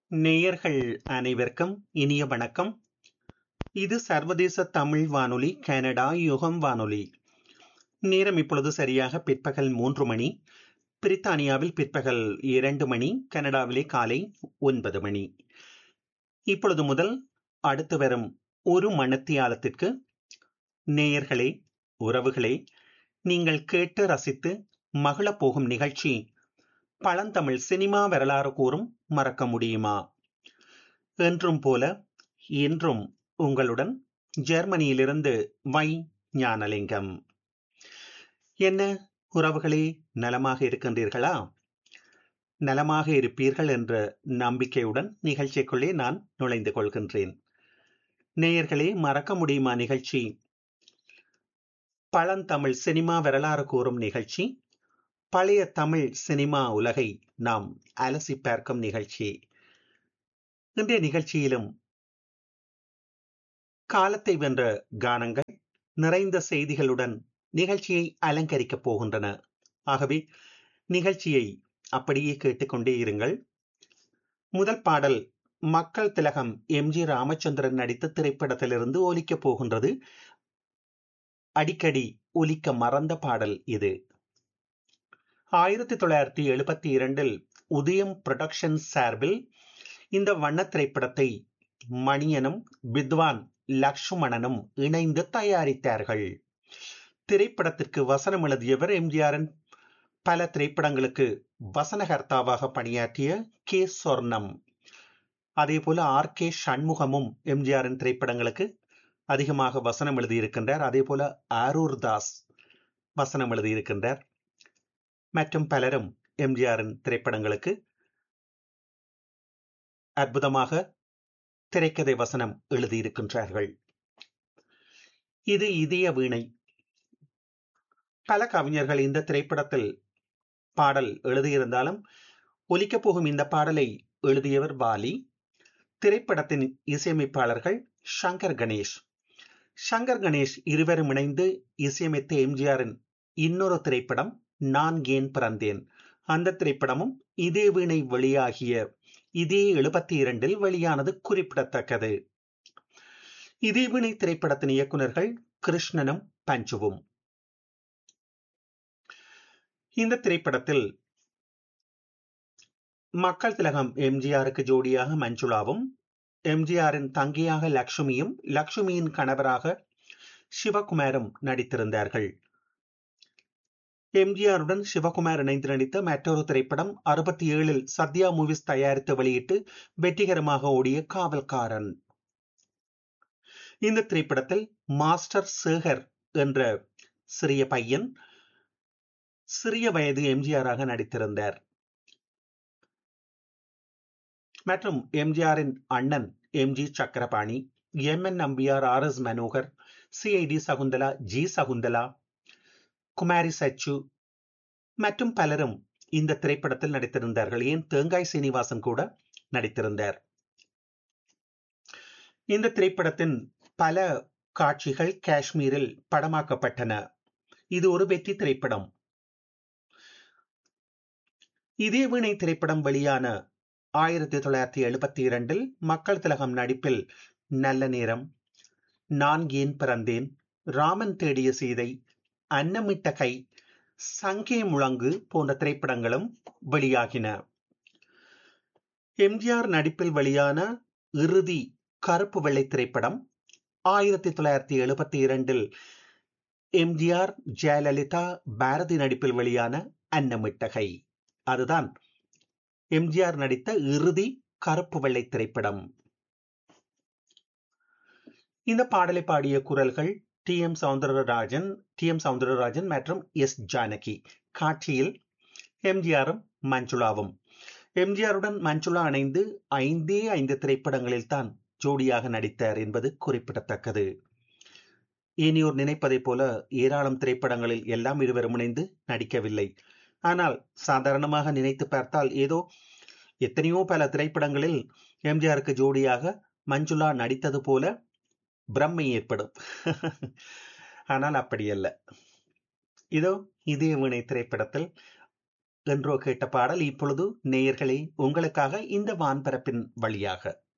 நேயர்கள் அனைவருக்கும் இனிய வணக்கம் இது சர்வதேச தமிழ் வானொலி கனடா யுகம் வானொலி நேரம் இப்பொழுது சரியாக பிற்பகல் மூன்று மணி பிரித்தானியாவில் பிற்பகல் இரண்டு மணி கனடாவிலே காலை ஒன்பது மணி இப்பொழுது முதல் அடுத்து வரும் ஒரு மணத்தியாலத்திற்கு நேயர்களே உறவுகளே நீங்கள் கேட்டு ரசித்து மகிழப் போகும் நிகழ்ச்சி பழந்தமிழ் சினிமா வரலாறு கூறும் மறக்க முடியுமா என்றும் போல இன்றும் உங்களுடன் ஜெர்மனியிலிருந்து வை ஞானலிங்கம் என்ன உறவுகளே நலமாக இருக்கின்றீர்களா நலமாக இருப்பீர்கள் என்ற நம்பிக்கையுடன் நிகழ்ச்சிக்குள்ளே நான் நுழைந்து கொள்கின்றேன் நேயர்களே மறக்க முடியுமா நிகழ்ச்சி பழந்தமிழ் சினிமா வரலாறு கூறும் நிகழ்ச்சி பழைய தமிழ் சினிமா உலகை நாம் அலசி பார்க்கும் நிகழ்ச்சி இன்றைய நிகழ்ச்சியிலும் காலத்தை வென்ற கானங்கள் நிறைந்த செய்திகளுடன் நிகழ்ச்சியை அலங்கரிக்கப் போகின்றன ஆகவே நிகழ்ச்சியை அப்படியே கேட்டுக்கொண்டே இருங்கள் முதல் பாடல் மக்கள் திலகம் எம் ஜி ராமச்சந்திரன் நடித்த திரைப்படத்திலிருந்து ஒலிக்கப் போகின்றது அடிக்கடி ஒலிக்க மறந்த பாடல் இது ஆயிரத்தி தொள்ளாயிரத்தி எழுபத்தி இரண்டில் உதயம் புரொடக்ஷன் சார்பில் இந்த வண்ண திரைப்படத்தை மணியனும் வித்வான் லக்ஷ்மணனும் இணைந்து தயாரித்தார்கள் திரைப்படத்திற்கு வசனம் எழுதியவர் எம்ஜிஆரின் பல திரைப்படங்களுக்கு வசனகர்த்தாவாக பணியாற்றிய கே சொர்ணம் அதே போல ஆர் கே சண்முகமும் எம்ஜிஆரின் திரைப்படங்களுக்கு அதிகமாக வசனம் எழுதியிருக்கின்றார் அதே போல ஆரூர் தாஸ் வசனம் எழுதியிருக்கின்றார் மற்றும் பலரும் எம்ஜிஆரின் திரைப்படங்களுக்கு அற்புதமாக திரைக்கதை வசனம் எழுதியிருக்கின்றார்கள் இது இதய வீணை பல கவிஞர்கள் இந்த திரைப்படத்தில் பாடல் எழுதியிருந்தாலும் ஒலிக்கப் போகும் இந்த பாடலை எழுதியவர் பாலி திரைப்படத்தின் இசையமைப்பாளர்கள் சங்கர் கணேஷ் சங்கர் கணேஷ் இருவரும் இணைந்து இசையமைத்த எம்ஜிஆரின் இன்னொரு திரைப்படம் நான் ஏன் பிறந்தேன் அந்த திரைப்படமும் இதே வீணை வெளியாகிய இதே எழுபத்தி இரண்டில் வெளியானது குறிப்பிடத்தக்கது இதே வீணை திரைப்படத்தின் இயக்குநர்கள் கிருஷ்ணனும் பஞ்சுவும் இந்த திரைப்படத்தில் மக்கள் திலகம் எம்ஜிஆருக்கு ஜோடியாக மஞ்சுளாவும் எம்ஜிஆரின் தங்கையாக லக்ஷ்மியும் லக்ஷ்மியின் கணவராக சிவகுமாரும் நடித்திருந்தார்கள் எம்ஜிஆருடன் சிவகுமார் இணைந்து நடித்த மற்றொரு திரைப்படம் அறுபத்தி ஏழில் சத்யா மூவிஸ் தயாரித்து வெளியிட்டு வெற்றிகரமாக ஓடிய காவல்காரன் இந்த திரைப்படத்தில் மாஸ்டர் சேகர் என்ற சிறிய பையன் சிறிய வயது எம்ஜிஆராக நடித்திருந்தார் மற்றும் எம்ஜிஆரின் அண்ணன் M G Chakrapani M N Nambiar R S Manohar CID Sakunthala G Sakunthala Kumari Sachu மற்றும் பலரும் இந்த திரைப்படத்தில் நடித்திருந்தார்கள் ஏன் தேங்காய் சீனிவாசன் கூட நடித்திருந்தார் இந்த திரைப்படத்தின் பல காட்சிகள் காஷ்மீரில் படமாக்கப்பட்டன இது ஒரு வெற்றி திரைப்படம் இதே வீணை திரைப்படம் வெளியான ஆயிரத்தி தொள்ளாயிரத்தி எழுபத்தி இரண்டில் மக்கள் திலகம் நடிப்பில் நல்ல நேரம் நான் ஏன் பிறந்தேன் ராமன் தேடிய சீதை அன்னமிட்ட கை சங்கே முழங்கு போன்ற திரைப்படங்களும் வெளியாகின எம்ஜிஆர் நடிப்பில் வெளியான இறுதி கருப்பு வெள்ளை திரைப்படம் ஆயிரத்தி தொள்ளாயிரத்தி எழுபத்தி இரண்டில் எம்ஜிஆர் ஜெயலலிதா பாரதி நடிப்பில் வெளியான அன்னமிட்டகை அதுதான் எம்ஜிஆர் நடித்த இறுதி கருப்பு வெள்ளை திரைப்படம் இந்த பாடலை பாடிய குரல்கள் T M Soundararajan T M Soundararajan மற்றும் எஸ் ஜானகி காட்சியில் எம்ஜிஆரும் மஞ்சுளாவும் எம்ஜிஆருடன் மஞ்சுளா இணைந்து ஐந்தே ஐந்து திரைப்படங்களில் தான் ஜோடியாக நடித்தார் என்பது குறிப்பிடத்தக்கது இனியோர் நினைப்பதைப் போல ஏராளம் திரைப்படங்களில் எல்லாம் இருவரும் இணைந்து நடிக்கவில்லை ஆனால் சாதாரணமாக நினைத்து பார்த்தால் ஏதோ எத்தனையோ பல திரைப்படங்களில் எம்ஜிஆருக்கு ஜோடியாக மஞ்சுளா நடித்தது போல பிரம்மை ஏற்படும் ஆனால் அப்படி அல்ல இதோ இதே வீணை திரைப்படத்தில் என்றோ கேட்ட பாடல் இப்பொழுது நேயர்களே உங்களுக்காக இந்த வான்பரப்பின் வழியாக